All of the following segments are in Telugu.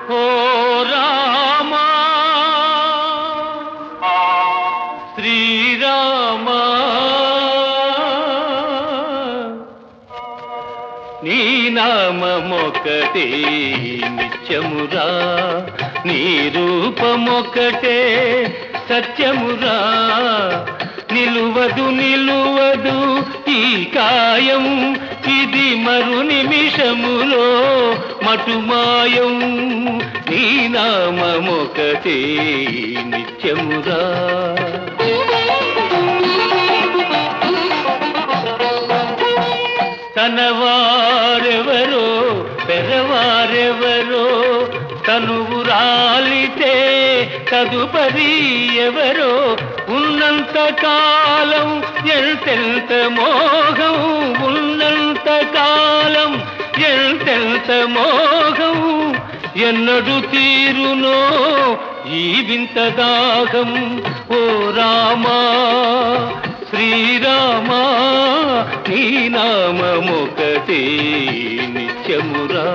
ఓ రామా శ్రీరామా నీ నామమొకటే నిత్యమురా నీ రూపమొకటే సత్యమురా నిలువదు నిలువదు ఈ కాయం ఇది మరు నిమిషములో మటుమాయం నీ నామమొకటే నిత్యమురా తన వారెవరో పెరవారెవరో తనువు రాలితే తదుపరి ఎవరో ఉన్నంత కాలం ఎంతెంత మోహం ఉన్నంత కాలం ఎంతెంత మోహం ఎన్నడు తీరునో ఈ వింత దాహం ఓ రామా శ్రీరామా నీ నామమొకటే నిత్యమురా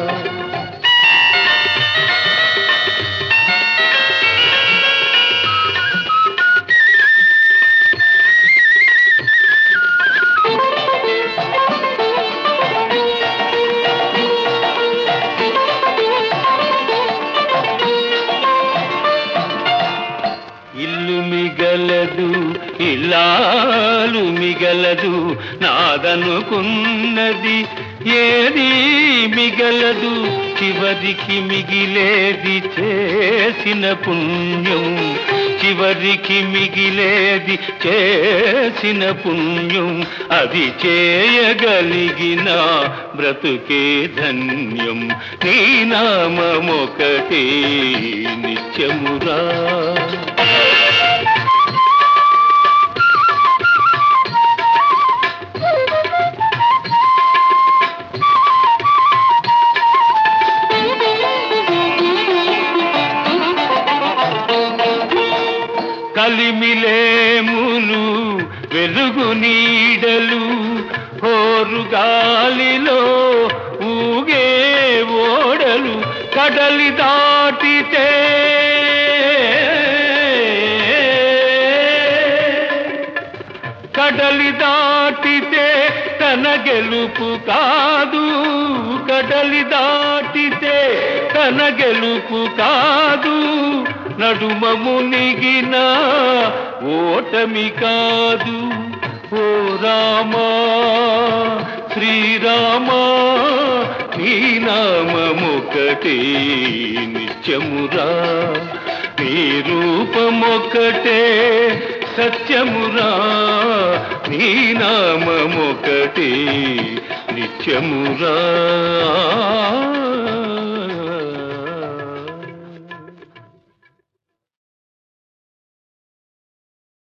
ఇల్లు మిగలదు ఇల్లాలు మిగలదు నాదనుకున్నది ఏది మిగలదు చివరికి మిగిలేది చేసిన పుణ్యం చివరికి మిగిలేది చేసిన పుణ్యం అది చేయగలిగిన బ్రతుకే ధన్యం నీ నామమొకటే నిత్యమురా కలిమిలేములు వెలుగు నీడలు హోరు గాలిలో ఊగే ఓడలు కడలి దాటితే కడలి దాటితే తన గెలుపు కాదు కడలి దాటితే తన గెలుపు కాదు నడుమ మునిగిన ఓటమి కాదు ఓ రామా శ్రీరామా నీ నామమొకటే నిత్యమురా నీ రూపమొకటే సత్యమురా నీ నామమొకటే నిత్యమురా